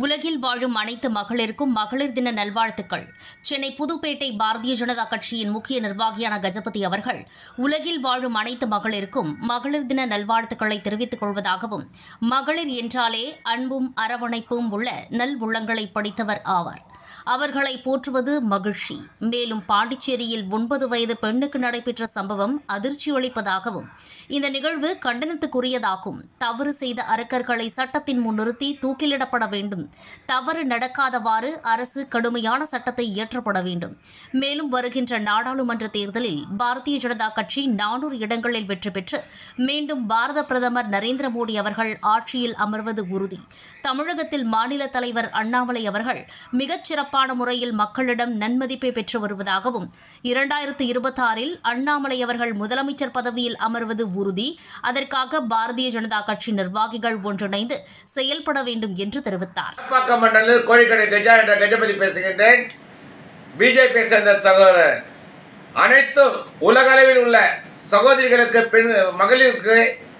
உலகில் வாழும் அனைத்து மகளிருக்கும் மகளிர் தின நல்வாழ்த்துக்கள் சென்னை புதுப்பேட்டை பாரதிய ஜனதா கட்சியின் முக்கிய நிர்வாகியான கஜபதி அவர்கள் உலகில் வாழும் அனைத்து மகளிருக்கும் மகளிர் தின நல்வாழ்த்துக்களை தெரிவித்துக் கொள்வதாகவும் மகளிர் என்றாலே அன்பும் அரவணைப்பும் உள்ள நல் உள்ளங்களை படைத்தவர் ஆவார் அவர்களை போற்றுவது மகிழ்ச்சி மேலும் பாண்டிச்சேரியில் ஒன்பது வயது பெண்ணுக்கு நடைபெற்ற சம்பவம் அதிர்ச்சியளிப்பதாகவும் இந்த நிகழ்வு கண்டனத்துக்குரியதாகும் தவறு செய்த அரக்கர்களை சட்டத்தின் முன் நிறுத்தி தூக்கிலிடப்பட வேண்டும் தவறு நடக்காதவாறு அரசு கடுமையான சட்டத்தை இயற்றப்பட வேண்டும் மேலும் வருகின்ற நாடாளுமன்ற தேர்தலில் பாரதிய ஜனதா கட்சி நானூறு இடங்களில் வெற்றி பெற்று மீண்டும் பாரத பிரதமர் நரேந்திர மோடி அவர்கள் ஆட்சியில் அமர்வது உறுதி தமிழகத்தில் மாநில தலைவர் அண்ணாமலை அவர்கள் மிகச் சிறப்பான முறையில் மக்களிடம் நன்மதிப்பை பெற்று வருவதாகவும் இரண்டாயிரத்து இருபத்தாறில் அண்ணாமலை அவர்கள் முதலமைச்சர் பதவியில் அமர்வது உறுதி அதற்காக பாரதிய ஜனதா கட்சி நிர்வாகிகள் ஒன்றிணைந்து செயல்பட வேண்டும் என்று தெரிவித்தார் பாக்கம் மண்டலில் கோழிக்கடை கஜா என்ற கஜபதி பேசுகின்றேன் பிஜேபி சேர்ந்த சகோதரர் அனைத்தும் உலக அளவில் உள்ள சகோதரிகளுக்கு பெண் மகளிருக்கு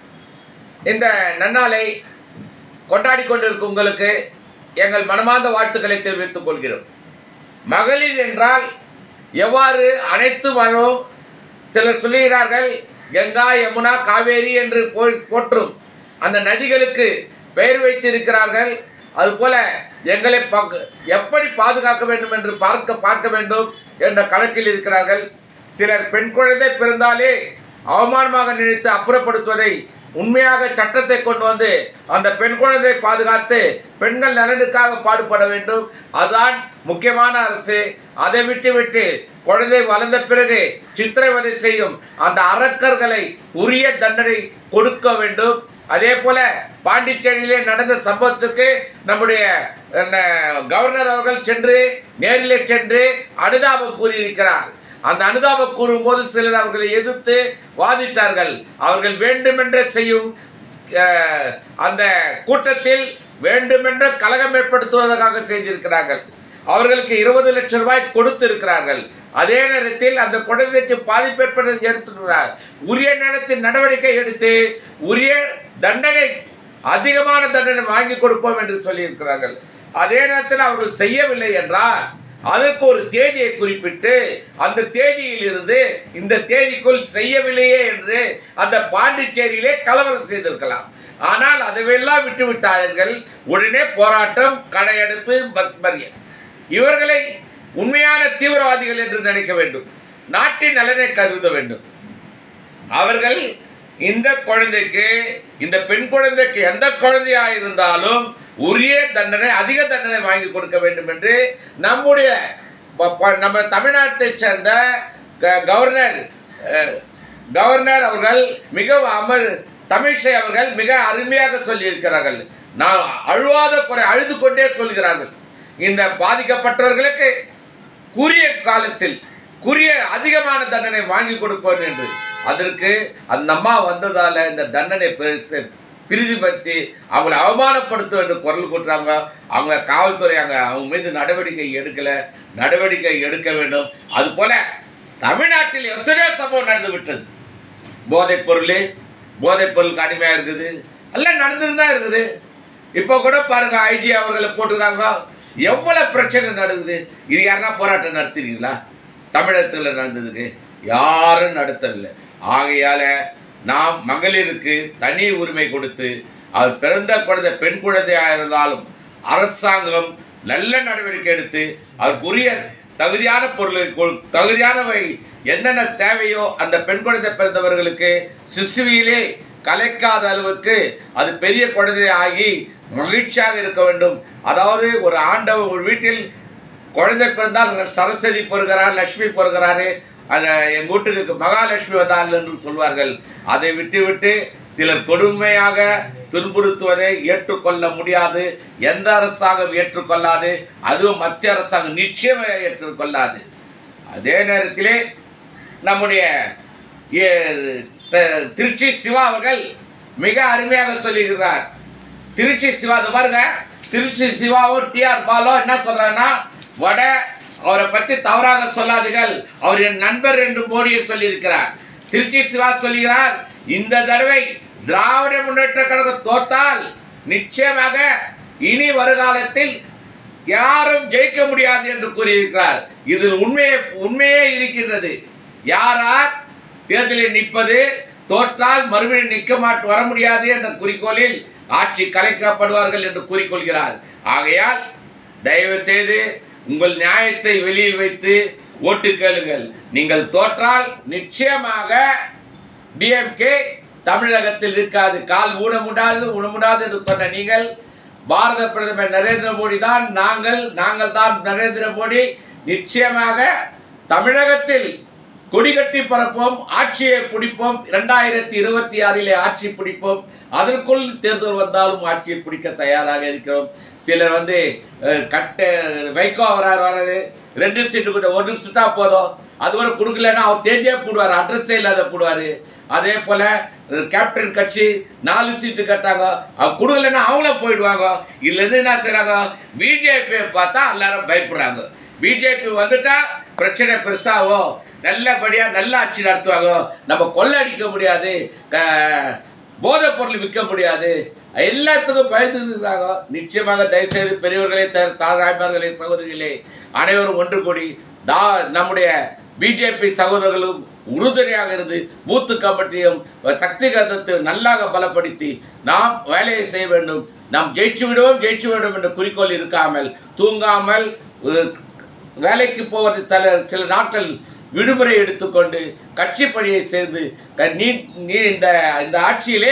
இந்த நன்னாளை கொண்டாடி கொண்டிருக்கும் உங்களுக்கு எங்கள் மனமார்ந்த வாழ்த்துக்களை தெரிவித்துக் கொள்கிறோம் மகளிர் என்றால் எவ்வாறு அனைத்து மனும் சிலர் சொல்லுகிறார்கள் கங்கா யமுனா காவேரி என்று போ- போற்றும் அந்த நதிகளுக்கு பெயர் வைத்திருக்கிறார்கள் அதுபோல எங்களை பாக்க- எப்படி பாதுகாக்க வேண்டும் என்று பார்க்க பார்க்க வேண்டும் என்ற கணக்கில் இருக்கிறார்கள் சிலர் பெண் குழந்தை பிறந்தாலே அவமானமாக நினைத்து அப்புறப்படுத்துவதை உண்மையாக சட்டத்தை கொண்டு வந்து அந்த பெண் குழந்தை பாதுகாத்து பெண்கள் நலனுக்காக பாடுபட வேண்டும் அதுதான் முக்கியமான அரசு அதை விட்டு விட்டு குழந்தை வளர்ந்த பிறகு சித்திரவதை செய்யும் அந்த அரக்கர்களை உரிய தண்டனை கொடுக்க வேண்டும் அதே போல பாண்டிச்சேரியிலே நடந்த சம்பவத்துக்கு நம்முடைய அஹ், கவர்னர் அவர்கள் சென்று நேரிலே சென்று அனுதாபம் கூறியிருக்கிறார் அந்த அனுதாபம் கூறும்போது சிலர் அவர்களை எதிர்த்து வாதிட்டார்கள் அவர்கள் வேண்டுமென்றே செய்யும் அஹ், அந்த கூட்டத்தில் வேண்டுமென்ற கலகம் ஏற்படுத்துவதற்காக செய்திருக்கிறார்கள் அவர்களுக்கு இருபது லட்சம் ரூபாய் கொடுத்திருக்கிறார்கள் அதே நேரத்தில் அந்த குழந்தைக்கு பாதிப்பு ஏற்படுவதை எடுத்துக்கிறார் உரிய நேரத்தில் நடவடிக்கை எடுத்து உரிய தண்டனை அதிகமான தண்டனை வாங்கி கொடுப்போம் என்று சொல்லியிருக்கிறார்கள் அதே நேரத்தில் அவர்கள் செய்யவில்லை என்றால் அதற்கு ஒரு தேதியை குறிப்பிட்டு அந்த தேதியில் இருந்து இந்த தேதிக்குள் செய்யவில்லையே என்று அந்த பாண்டிச்சேரியிலே கலவரம் செய்திருக்கலாம் ஆனால் அதுவெல்லாம் விட்டு விட்டார்கள் உடனே போராட்டம் கடையெடுப்பு பஸ் மறியல் இவர்களை உண்மையான தீவிரவாதிகள் என்று நினைக்க வேண்டும் நாட்டின் நலனை கருத வேண்டும் அவர்கள் இந்த குழந்தைக்கு இந்த பெண் குழந்தைக்கு எந்த குழந்தையா இருந்தாலும் உரிய தண்டனை அதிக தண்டனை வாங்கி கொடுக்க வேண்டும் என்று நம்முடைய ப- ப- நம்ம தமிழ்நாட்டை சேர்ந்த க- கவர்னர் அஹ், கவர்னர் அவர்கள் மிக அமர் தமிழிசை அவர்கள் மிக அருமையாக சொல்லியிருக்கிறார்கள் நான் அழுவாத குறை அழுது கொண்டே சொல்கிறார்கள் இந்த பாதிக்கப்பட்டவர்களுக்கு குறுகிய காலத்தில் குறுகிய அதிகமான தண்டனை வாங்கி கொடுப்போம் என்று அதற்கு அந்த அம்மா வந்ததால இந்த தண்டனை பெருசு பிரிதிபடுத்தி அவங்களை அவமானப்படுத்தும் என்று குரல் கூட்டுறாங்க அவங்க காவல்துறை அங்கே அவங்க மீது நடவடிக்கை எடுக்கல நடவடிக்கை எடுக்க வேண்டும் அதுபோல தமிழ்நாட்டில் எத்தனையோ சம்பவம் நடந்து விட்டது போதைப் பொருள் போதைப் பொருளுக்கு அடிமையாக இருக்குது எல்லாம் நடந்துட்டு தான் இருக்குது இப்போ கூட பாருங்க ஐஜி அவர்களை போட்டுருக்காங்க எவ்வளவு பிரச்சனை நடக்குது இது யாருன்னா போராட்டம் நடத்துறீங்களா தமிழகத்தில் நடந்ததுக்கு யாரும் நடத்தவில்லை ஆகையால நாம் மகளிருக்கு தனி உரிமை கொடுத்து அது பிறந்த குழந்தை பெண் குழந்தையாக இருந்தாலும் அரசாங்கம் நல்ல நடவடிக்கை எடுத்து அதற்குரிய தகுதியான பொருளை கொ- தகுதியானவை என்னென்ன தேவையோ அந்த பெண் குழந்தை பிறந்தவர்களுக்கு சிசுவியிலே கலைக்காத அளவுக்கு அது பெரிய குழந்தை ஆகி மகிழ்ச்சியாக இருக்க வேண்டும் அதாவது ஒரு ஆண்டவன் ஒரு வீட்டில் குழந்தை பிறந்தால் சரஸ்வதி பொறுகிறார் லட்சுமி பொறுகிறாரு அந்த எங்கள் வீட்டுக்கு மகாலட்சுமி வந்தாள் என்று சொல்வார்கள் அதை விட்டுவிட்டு சிலர் கொடுமையாக துன்புறுத்துவதை ஏற்றுக்கொள்ள முடியாது எந்த அரசாங்கம் ஏற்றுக்கொள்ளாது அதுவும் மத்திய அரசாங்கம் நிச்சயமாக ஏற்றுக்கொள்ளாது அதே நேரத்திலே நம்முடைய ஏ, ச- திருச்சி சிவா அவர்கள் மிக அருமையாக சொல்லுகிறார் திருச்சி சிவா இது பாருங்க திருச்சி சிவாவும் டிஆர் பாலோ என்ன சொல்றாங்கன்னா வட அவரை பத்தி தவறாக சொல்லாதீர்கள் அவர் என் நண்பர் என்று மோடியை சொல்லியிருக்கிறார் திருச்சி சிவா சொல்லுகிறார் இந்த தடவை திராவிட முன்னேற்ற கழகம் தோத்தால் நிச்சயமாக இனி வருகாலத்தில் யாரும் ஜெயிக்க முடியாது என்று கூறியிருக்கிறார் இதில் உண்மையே உண்மையே இருக்கின்றது யாரார் தேர்தலில் நிற்பது தோற்றால் மறுபடியும் நிற்க மாட்டு வர முடியாது என்ற குறிக்கோளில் ஆட்சி கலைக்கப்படுவார்கள் என்று கூறிக்கொள்கிறார் ஆகையால் தயவு செய்து உங்கள் நியாயத்தை வெளியில் வைத்து ஓட்டு கேளுங்கள் நீங்கள் தோற்றால் நிச்சயமாக டிஎம்கே தமிழகத்தில் இருக்காது கால் ஊன முடியாது ஊன முடியாது என்று சொன்ன நீங்கள் பாரத பிரதமர் நரேந்திர மோடி தான் நாங்கள் நாங்கள் தான் நரேந்திர மோடி நிச்சயமாக தமிழகத்தில் கொடிகட்டி பரப்போம் ஆட்சியை பிடிப்போம் இரண்டாயிரத்தி இருபத்தி ஆறிலே ஆட்சி பிடிப்போம் அதற்குள் தேர்தல் வந்தாலும் ஆட்சியை பிடிக்க தயாராக இருக்கிறோம் சிலர் வந்து அஹ், கட்ட வைகோ வராரு வராது ரெண்டு சீட்டு கூட ஒரு நிமிஷம் தான் போதும் அது கூட கொடுக்கலன்னா அவர் தேடியே போடுவார் அட்ரஸே இல்லாத போடுவார் அதே போல அஹ், கேப்டன் கட்சி நாலு சீட்டு கட்டாங்க அவங்க கொடுக்கலன்னா அவங்களும் போயிடுவாங்க இல்லைன்னு என்ன செய்றாங்க பிஜேபியை பார்த்தா எல்லாரும் பயப்படுறாங்க பிஜேபி வந்துட்டா பிரச்சனை பெருசாகும் நல்லபடியா நல்ல ஆட்சி நடத்துவாங்க நம்ம கொள்ளடிக்க முடியாது க- போதைப் பொருள் விற்க முடியாது எல்லாத்துக்கும் பயந்து இருக்கிறாங்க நிச்சயமாக தயவுசெய்து பெரியவர்களே த- தாய்மார்களே சகோதரிகளே அனைவரும் ஒன்று கூடி தா நம்முடைய பிஜேபி சகோதரர்களும் உறுதுணையாக இருந்து பூத்து கமிட்டியும் சக்தி கந்தத்தை நல்லாக பலப்படுத்தி நாம் வேலையை செய்ய வேண்டும் நாம் ஜெயிச்சு விடுவோம் ஜெயிச்சு விடுவோம் என்ற குறிக்கோள் இருக்காமல் தூங்காமல் அஹ், வேலைக்கு போவது தல சில நாட்கள் விடுமுறை எடுத்துக்கொண்டு கட்சி பணியை சேர்ந்து க- நீ நீ இந்த இந்த ஆட்சியிலே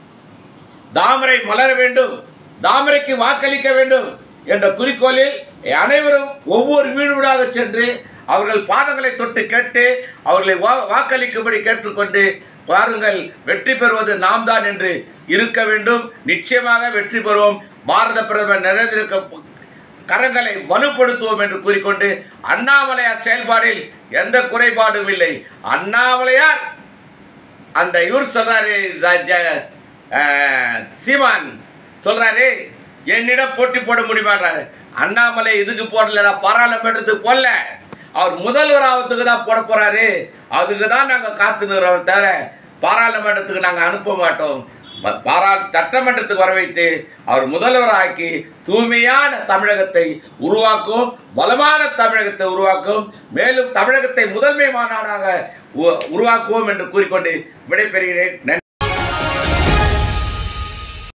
தாமரை மலர வேண்டும் தாமரைக்கு வாக்களிக்க வேண்டும் என்ற குறிக்கோளில் அனைவரும் ஒவ்வொரு வீடு வீடாக சென்று அவர்கள் பாதங்களை தொட்டு கேட்டு அவர்களை வா- வாக்களிக்கும்படி கேட்டுக்கொண்டு பாருங்கள் வெற்றி பெறுவது நாம் தான் என்று இருக்க வேண்டும் நிச்சயமாக வெற்றி பெறுவோம் பாரத பிரதமர் நரேந்திர க- கரங்களை வலுப்படுத்துவோம் என்று கூறிக்கொண்டு அண்ணாமலையார் செயல்பாடில் எந்த குறைபாடும் இல்லை அண்ணாமலையார் அந்த இவர் சொல்றாரு ஜ- ஜ- அஹ், சீமான் சொல்றாரு என்னிடம் போட்டி போட முடியுமான்றாரு அண்ணாமலை இதுக்கு போடல பாராளுமன்றத்துக்கு போடல அவர் முதல்வர் ஆகிறதுக்கு தான் போட போறாரு அதுக்கு தான் நாங்கள் காத்துனுறோம் தவிர பாராளுமன்றத்துக்கு நாங்கள் அனுப்ப மாட்டோம் ப- பாரா சட்டமன்றத்துக்கு வர வைத்து அவர் முதல்வர் ஆக்கி தூய்மையான தமிழகத்தை உருவாக்கும் பலமான தமிழகத்தை உருவாக்கும் மேலும் தமிழகத்தை முதன்மை மாநாடாக உ- உருவாக்குவோம் என்று கூறிக்கொண்டு விடைபெறுகிறேன் நன்றி